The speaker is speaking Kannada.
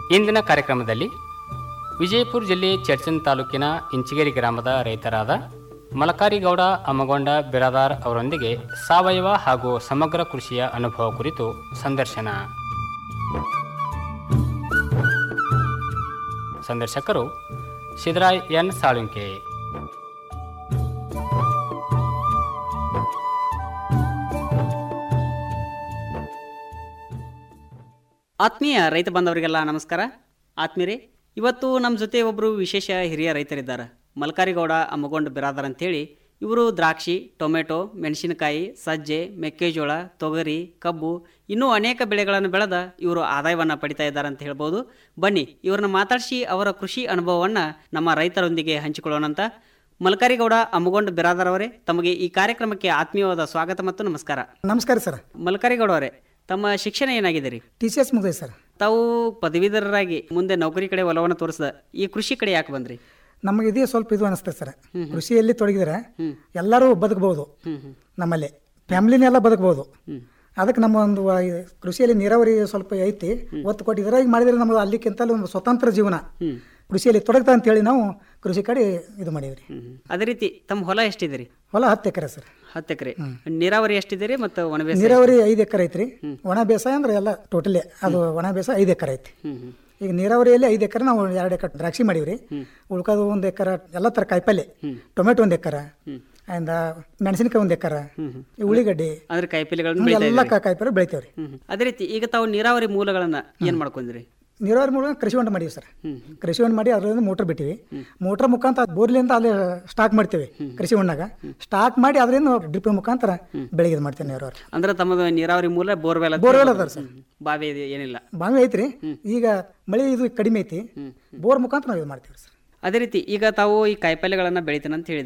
ಇಂದಿನ ಕಾರ್ಯಕ್ರಮದಲ್ಲಿ ವಿಜಯಪುರ ಜಿಲ್ಲೆ ಚರ್ಚನ್ ತಾಲೂಕಿನ ಇಂಚಿಗೇರಿ ಗ್ರಾಮದ ರೈತರಾದ ಮಲಕಾರಿಗೌಡ ಅಮ್ಮಗೊಂಡ ಬಿರಾದಾರ್ ಅವರೊಂದಿಗೆ ಸಾವಯವ ಹಾಗೂ ಸಮಗ್ರ ಕೃಷಿಯ ಅನುಭವ ಕುರಿತು ಸಂದರ್ಶನ ಸಂದರ್ಶಕರು ಸಿದ್ದರಾಯ್ ಎನ್ ಸಾಳುಂಕೆ ಆತ್ಮೀಯ ರೈತ ಬಾಂಧವರಿಗೆಲ್ಲ ನಮಸ್ಕಾರ ಆತ್ಮೀಯರೇ ಇವತ್ತು ನಮ್ಮ ಜೊತೆ ಒಬ್ಬರು ವಿಶೇಷ ಹಿರಿಯ ರೈತರಿದ್ದಾರೆ ಮಲ್ಕಾರಿಗೌಡ ಅಮ್ಮಗೊಂಡ ಬಿರಾದರ್ ಅಂತೇಳಿ ಇವರು ದ್ರಾಕ್ಷಿ ಟೊಮೆಟೊ ಮೆಣಸಿನಕಾಯಿ ಸಜ್ಜೆ ಮೆಕ್ಕೆಜೋಳ ತೊಗರಿ ಕಬ್ಬು ಇನ್ನೂ ಅನೇಕ ಬೆಳೆಗಳನ್ನು ಬೆಳೆದ ಇವರು ಆದಾಯವನ್ನು ಪಡಿತಾ ಇದ್ದಾರೆ ಅಂತ ಹೇಳ್ಬೋದು ಬನ್ನಿ ಇವ್ರನ್ನ ಮಾತಾಡಿಸಿ ಅವರ ಕೃಷಿ ಅನುಭವವನ್ನು ನಮ್ಮ ರೈತರೊಂದಿಗೆ ಹಂಚಿಕೊಳ್ಳೋಣಂತ ಮಲ್ಕಾರಿಗೌಡ ಅಮ್ಮಗೊಂಡ ಬಿರಾದರ್ ಅವರೇ ತಮಗೆ ಈ ಕಾರ್ಯಕ್ರಮಕ್ಕೆ ಆತ್ಮೀಯವಾದ ಸ್ವಾಗತ ಮತ್ತು ನಮಸ್ಕಾರ ನಮಸ್ಕಾರ ಸರ್ ಮಲ್ಕಾರಿಗೌಡ ಅವರೇ ತಮ್ಮ ಶಿಕ್ಷಣ ಏನಾಗಿದೆ ರೀ ಟಿ ಸಿ ಎಸ್ ಮುಗಿದೆ ಸರ್ ತಾವು ಪದವೀಧರರಾಗಿ ಮುಂದೆ ನೌಕರಿ ಕಡೆ ಒಲವನ್ನು ತೋರಿಸಿದ ಈ ಕೃಷಿ ಕಡೆ ಯಾಕೆ ಬಂದ್ರಿ ನಮಗೆ ಇದೇ ಸ್ವಲ್ಪ ಇದು ಅನಿಸ್ತದೆ ಸರ್ ಕೃಷಿಯಲ್ಲಿ ತೊಡಗಿದ್ರೆ ಎಲ್ಲರೂ ಬದುಕಬಹುದು ನಮ್ಮಲ್ಲಿ ಫ್ಯಾಮಿಲಿನೆಲ್ಲ ಬದುಕಬಹುದು ಅದಕ್ಕೆ ನಮ್ಮ ಒಂದು ಆ, ಈ ಕೃಷಿಯಲ್ಲಿ ನೀರಾವರಿ ಸ್ವಲ್ಪ ಐತಿ ಒತ್ತು ಕೊಟ್ಟು ಇದರಾಗಿ ಮಾಡಿದ್ರೆ ನಮಗೆ ಅಲ್ಲಿಕ್ಕಿಂತಲೂ ಒಂದು ಸ್ವತಂತ್ರ ಜೀವನ ಕೃಷಿಯಲ್ಲಿ ತೊಡಗ್ತಾ ಅಂತೇಳಿ ನಾವು ಕೃಷಿ ಕಡೆ ಇದು ಮಾಡೀವಿ ಅದೇ ರೀತಿ ತಮ್ಮ ಹೊಲ ಎಷ್ಟಿದೆ ರೀ ಹೊಲ ಹತ್ತು ಎಕರೆ ಸರ್ ಹತ್ತು ಎಕರೆ ನೀರಾವರಿ ಎಷ್ಟಿದೆ ರೀ ಮತ್ತು ಒಣ ಬೇಸಾಯ ನೀರಾವರಿ ಐದು ಎಕರೆ ಐತ್ರಿ ಒಣ ಬೇಸಾಯ ಅಂದ್ರೆ ಎಲ್ಲ ಟೋಟಲಿ ಅದು ಒಣ ಬೇಸಾಯ ಐದು ಎಕರೆ ಐತಿ ಹ್ಮ್ ಹ್ಮ್ ಈಗ ನೀರಾವರಿಯಲ್ಲಿ ಐದು ಎಕರೆ ನಾವು ಎರಡು ಎಕರೆ ದ್ರಾಕ್ಷಿ ಮಾಡೀವ್ರಿ ಉಳ್ಕೋದು ಒಂದು ಎಕರೆ ಎಲ್ಲ ಥರ ಕಾಯಿಪಲ್ಲೆ ಟೊಮೆಟೊ ಒಂದು ಎಕರೆ ಆ್ಯಂಡ್ ಮೆಣಸಿನಕಾಯಿ ಒಂದು ಎಕರೆ ಈ ಉಳ್ಳಿಗಡ್ಡಿ ಅಂದ್ರೆ ಕಾಯಿಪಲ್ಯಗಳನ್ನು ಬೆಳಿತಾ ಎಲ್ಲ ಕಾ- ಕಾಯಿಪಲ್ಲೆ ಬೆಳಿತೇವ್ರಿ ಹ್ಮ್ ಹ್ಮ್. ಅದೇ ರೀತಿ ಈಗ ತಾವು ನೀರಾವರಿ ಮೂಲಗಳನ್ನ ಏನ್ ಮಾಡ್ಕೊಂಡ್ರಿ ನೀರಾವರಿ ಮೂಲಕ ಕೃಷಿ ಹೊಂಡ ಮಾಡೀವಿ ಸರ್ ಕೃಷಿ ಹೊಂಡ ಮಾಡಿ ಅದರಿಂದ ಮೋಟರ್ ಬಿಟ್ಟಿವಿ ಮೋಟರ್ ಮುಖಾಂತರ ಬೋರ್ಲಿಂದ ಅಲ್ಲಿ ಸ್ಟಾಕ್ ಮಾಡ್ತೇವೆ ಕೃಷಿ ಹೊಂಡಾಗ ಸ್ಟಾಕ್ ಮಾಡಿ ಅದರಿಂದ ಡ್ರಿಪ್ ಮುಖಾಂತರ ಬೆಳಿಗ್ಗೆ ಇದು ಮಾಡ್ತೇವೆ ನೀರಾವರಿ ಅಂದ್ರೆ ತಮ್ಮದು ನೀರಾವರಿ ಮೂಲ ಬೋರ್ವೆಲ್ ಅಂತ ಬೋರ್ವೆಲ್ ಅದಾರ ಸರ್ ಬಾವಿ ಇದೆ ಏನಿಲ್ಲ ಬಾವಿ ಐತ್ರಿ ಈಗ ಮಳೆ ಇದು ಕಡಿಮೆ ಐತಿ ಬೋರ್ ಮುಖಾಂತರ ನಾವು ಇದು ಮಾಡ್ತೇವೆ ಸರ್ ಅದೇ ರೀತಿ ಈಗ ತಾವು ಈ ಕಾಯಿಪಲ್ಯಗಳನ್ನ ಬೆಳಿತೀನಿ ಅಂತ ಹೇಳಿದ್ರಿ